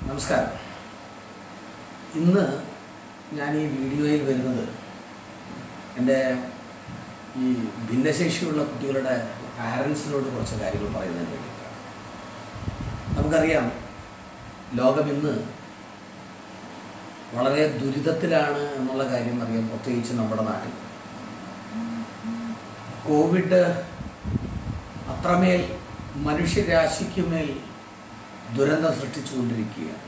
നമസ്കാരം ഇന്ന് ഞാൻ ഈ വീഡിയോയിൽ വരുന്നത് എൻ്റെ ഈ ഭിന്നശേഷിയുള്ള കുട്ടികളുടെ പാരൻസിനോട് കുറച്ച് കാര്യങ്ങൾ പറയുന്നതിന് വേണ്ടിയിട്ടാണ് നമുക്കറിയാം ലോകം ഇന്ന് വളരെ ദുരിതത്തിലാണ് എന്നുള്ള കാര്യം അറിയാം പ്രത്യേകിച്ച് നമ്മുടെ നാട്ടിൽ കോവിഡ് അത്രമേൽ മനുഷ്യരാശിക്കുമേൽ ദുരന്തം സൃഷ്ടിച്ചുകൊണ്ടിരിക്കുകയാണ്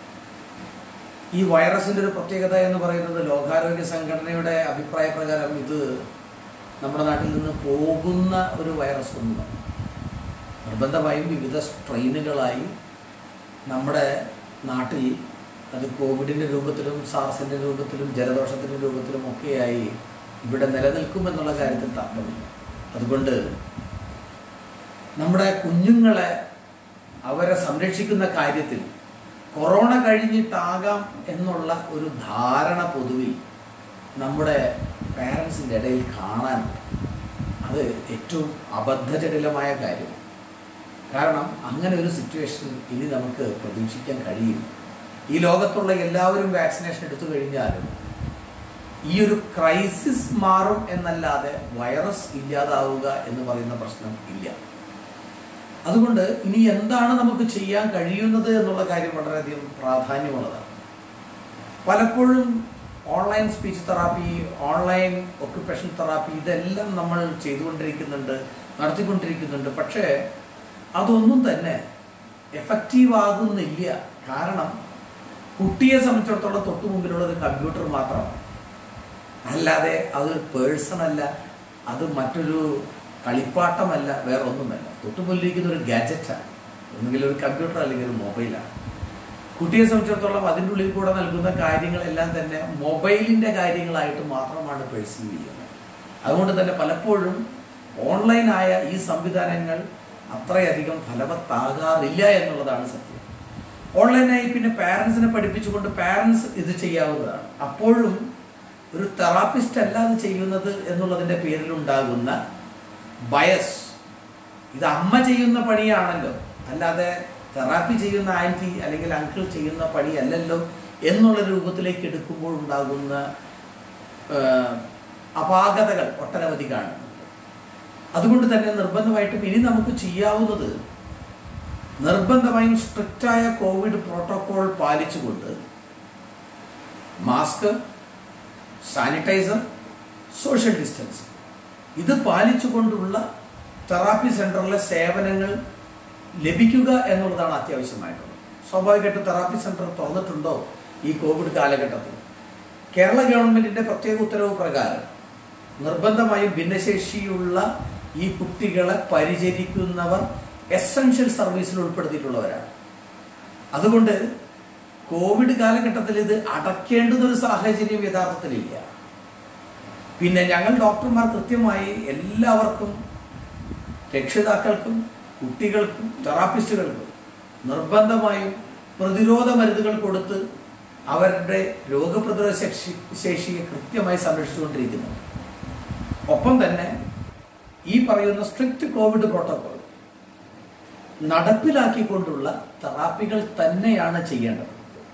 ഈ വൈറസിൻ്റെ ഒരു പ്രത്യേകത എന്ന് പറയുന്നത് ലോകാരോഗ്യ സംഘടനയുടെ അഭിപ്രായ പ്രകാരം ഇത് നമ്മുടെ നാട്ടിൽ നിന്ന് പോകുന്ന ഒരു വൈറസ് ഒന്നും നിർബന്ധമായും വിവിധ സ്ട്രെയിനുകളായി നമ്മുടെ നാട്ടിൽ അത് കോവിഡിൻ്റെ രൂപത്തിലും സാർസിൻ്റെ രൂപത്തിലും ജലദോഷത്തിൻ്റെ രൂപത്തിലും ഒക്കെയായി ഇവിടെ നിലനിൽക്കുമെന്നുള്ള കാര്യത്തിൽ തർക്കമില്ല അതുകൊണ്ട് നമ്മുടെ കുഞ്ഞുങ്ങളെ അവരെ സംരക്ഷിക്കുന്ന കാര്യത്തിൽ കൊറോണ കഴിഞ്ഞിട്ടാകാം എന്നുള്ള ഒരു ധാരണ പൊതുവിൽ നമ്മുടെ പാരൻസിൻ്റെ ഇടയിൽ കാണാനുണ്ട് അത് ഏറ്റവും അബദ്ധജടിലമായ കാര്യമാണ് കാരണം അങ്ങനെ ഒരു സിറ്റുവേഷൻ ഇനി നമുക്ക് പ്രതീക്ഷിക്കാൻ കഴിയില്ല ഈ ലോകത്തുള്ള എല്ലാവരും വാക്സിനേഷൻ എടുത്തു കഴിഞ്ഞാലും ഈ ഒരു ക്രൈസിസ് മാറും എന്നല്ലാതെ വൈറസ് ഇല്ലാതാവുക എന്ന് പറയുന്ന പ്രശ്നം ഇല്ല അതുകൊണ്ട് ഇനി എന്താണ് നമുക്ക് ചെയ്യാൻ കഴിയുന്നത് എന്നുള്ള കാര്യം വളരെയധികം പ്രാധാന്യമുള്ളതാണ് പലപ്പോഴും online speech therapy online occupation therapy ഇതെല്ലാം നമ്മൾ ചെയ്തുകൊണ്ടിരിക്കുന്നുണ്ട് നടത്തിക്കൊണ്ടിരിക്കുന്നുണ്ട് പക്ഷേ അതൊന്നും തന്നെ എഫക്റ്റീവ് ആകുന്നില്ല കാരണം കുട്ടിയെ സംബന്ധിച്ചിടത്തോളം തൊട്ടു മുമ്പിലുള്ള ഒരു കമ്പ്യൂട്ടർ മാത്രമാണ് അല്ലാതെ അതൊരു പേഴ്സൺ അല്ല അത് മറ്റൊരു കളിപ്പാട്ടമല്ല വേറെ ഒന്നുമല്ല തൊട്ടുമുല്ലിരിക്കുന്ന ഒരു ഗാജറ്റാണ് ഒന്നുകിൽ ഒരു കമ്പ്യൂട്ടർ അല്ലെങ്കിൽ ഒരു മൊബൈലാണ് കുട്ടിയെ സംബന്ധിച്ചിടത്തോളം അതിൻ്റെ ഉള്ളിൽ കൂടെ നൽകുന്ന കാര്യങ്ങളെല്ലാം തന്നെ മൊബൈലിൻ്റെ കാര്യങ്ങളായിട്ട് മാത്രമാണ് പെർസീവ് ചെയ്യുന്നത് അതുകൊണ്ട് തന്നെ പലപ്പോഴും ഓൺലൈനായ ഈ സംവിധാനങ്ങൾ അത്രയധികം ഫലവത്താകാറില്ല എന്നുള്ളതാണ് സത്യം ഓൺലൈനായി പിന്നെ പാരൻസിനെ പഠിപ്പിച്ചുകൊണ്ട് പാരൻസ് ഇത് ചെയ്യാവുന്നതാണ് അപ്പോഴും ഒരു തെറാപ്പിസ്റ്റ് അല്ല അത് ചെയ്യുന്നത് എന്നുള്ളതിൻ്റെ പേരിലുണ്ടാകുന്ന ബയസ് ഇത് അമ്മ ചെയ്യുന്ന പണിയാണല്ലോ അല്ലാതെ തെറാപ്പി ചെയ്യുന്ന ആൻറ്റി അല്ലെങ്കിൽ അങ്കിൾ ചെയ്യുന്ന പണിയല്ലല്ലോ എന്നുള്ള രൂപത്തിലേക്ക് എടുക്കുമ്പോൾ ഉണ്ടാകുന്ന അപാകതകൾ ഒട്ടനവധി കാണുന്നുണ്ട് അതുകൊണ്ട് തന്നെ നിർബന്ധമായിട്ടും ഇനി നമുക്ക് ചെയ്യാവുന്നത് നിർബന്ധമായും സ്ട്രിക്റ്റായ കോവിഡ് പ്രോട്ടോകോൾ പാലിച്ചുകൊണ്ട് മാസ്ക് സാനിറ്റൈസർ സോഷ്യൽ ഡിസ്റ്റൻസ് ഇത് പാലിച്ചുകൊണ്ടുള്ള തെറാപ്പി സെൻറ്ററിലെ സേവനങ്ങൾ ലഭിക്കുക എന്നുള്ളതാണ് അത്യാവശ്യമായിട്ടുള്ളത് സ്വാഭാവികമായിട്ടും തെറാപ്പി സെൻറ്റർ തുറന്നിട്ടുണ്ടോ ഈ കോവിഡ് കാലഘട്ടത്തിൽ കേരള ഗവൺമെൻറ്റിൻ്റെ പ്രത്യേക ഉത്തരവ് പ്രകാരം നിർബന്ധമായും ഭിന്നശേഷിയുള്ള ഈ കുട്ടികളെ പരിചരിക്കുന്നവർ എസെൻഷ്യൽ സർവീസിൽ ഉൾപ്പെടുത്തിയിട്ടുള്ളവരാണ് അതുകൊണ്ട് കോവിഡ് കാലഘട്ടത്തിൽ ഇത് അടയ്ക്കേണ്ടുന്ന ഒരു സാഹചര്യം യഥാർത്ഥത്തിലില്ല പിന്നെ ഞങ്ങൾ ഡോക്ടർമാർ കൃത്യമായി എല്ലാവർക്കും രക്ഷിതാക്കൾക്കും കുട്ടികൾക്കും തെറാപ്പിസ്റ്റുകൾക്കും നിർബന്ധമായും പ്രതിരോധ മരുന്നുകൾ കൊടുത്ത് അവരുടെ രോഗപ്രതിരോധ ശേഷി ശേഷിയെ കൃത്യമായി സംരക്ഷിച്ചുകൊണ്ടിരിക്കുന്നു ഒപ്പം തന്നെ ഈ പറയുന്ന സ്ട്രിക്റ്റ് കോവിഡ് പ്രോട്ടോകോൾ നടപ്പിലാക്കിക്കൊണ്ടുള്ള തെറാപ്പികൾ തന്നെയാണ് ചെയ്യേണ്ടത്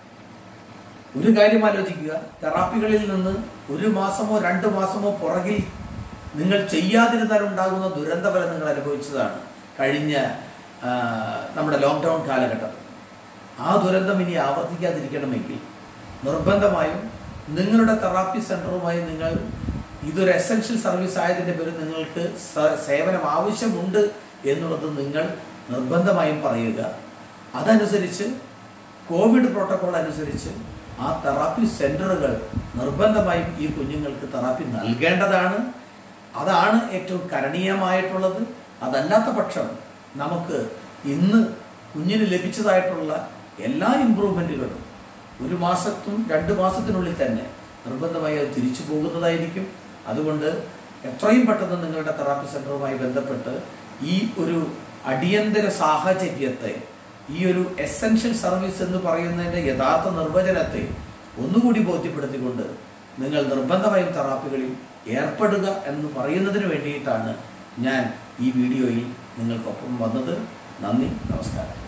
ഒരു കാര്യം ആലോചിക്കുക തെറാപ്പികളിൽ നിന്ന് ഒരു മാസമോ രണ്ട് മാസമോ പുറകിൽ നിങ്ങൾ ചെയ്യാതിരുന്നാൽ ഉണ്ടാകുന്ന ദുരന്തഫലം നിങ്ങൾ അനുഭവിച്ചതാണ് കഴിഞ്ഞ നമ്മുടെ ലോക്ക്ഡൗൺ കാലഘട്ടത്തിൽ ആ ദുരന്തം ഇനി ആവർത്തിക്കാതിരിക്കണമെങ്കിൽ നിർബന്ധമായും നിങ്ങളുടെ തെറാപ്പി സെൻറ്ററുമായി നിങ്ങൾ ഇതൊരു എസെൻഷ്യൽ സർവീസ് ആയതിൻ്റെ പേരിൽ നിങ്ങൾക്ക് സേവനം ആവശ്യമുണ്ട് എന്നുള്ളത് നിങ്ങൾ നിർബന്ധമായും പറയുക അതനുസരിച്ച് കോവിഡ് പ്രോട്ടോകോൾ അനുസരിച്ച് ആ തെറാപ്പി സെൻറ്ററുകൾ നിർബന്ധമായും ഈ കുഞ്ഞുങ്ങൾക്ക് തെറാപ്പി നൽകേണ്ടതാണ് അതാണ് ഏറ്റവും കരണീയമായിട്ടുള്ളത് അതല്ലാത്ത പക്ഷം നമുക്ക് ഇന്ന് കുഞ്ഞിന് ലഭിച്ചതായിട്ടുള്ള എല്ലാ ഇമ്പ്രൂവ്മെൻറ്റുകളും ഒരു മാസത്തും രണ്ട് മാസത്തിനുള്ളിൽ തന്നെ നിർബന്ധമായി അത് തിരിച്ചു പോകുന്നതായിരിക്കും അതുകൊണ്ട് എത്രയും പെട്ടെന്ന് നിങ്ങളുടെ തെറാപ്പി സെൻറ്ററുമായി ബന്ധപ്പെട്ട് ഈ ഒരു അടിയന്തര സാഹചര്യത്തെ ഈ ഒരു എസെൻഷ്യൽ സർവീസ് എന്ന് പറയുന്നതിൻ്റെ യഥാർത്ഥ നിർവചനത്തെ ഒന്നുകൂടി ബോധ്യപ്പെടുത്തിക്കൊണ്ട് നിങ്ങൾ നിർബന്ധമായും തെറാപ്പികളിൽ ഏർപ്പെടുക എന്ന് പറയുന്നതിന് വേണ്ടിയിട്ടാണ് ഞാൻ ഈ വീഡിയോയിൽ നിങ്ങൾക്കൊപ്പം വന്നത് നന്ദി നമസ്കാരം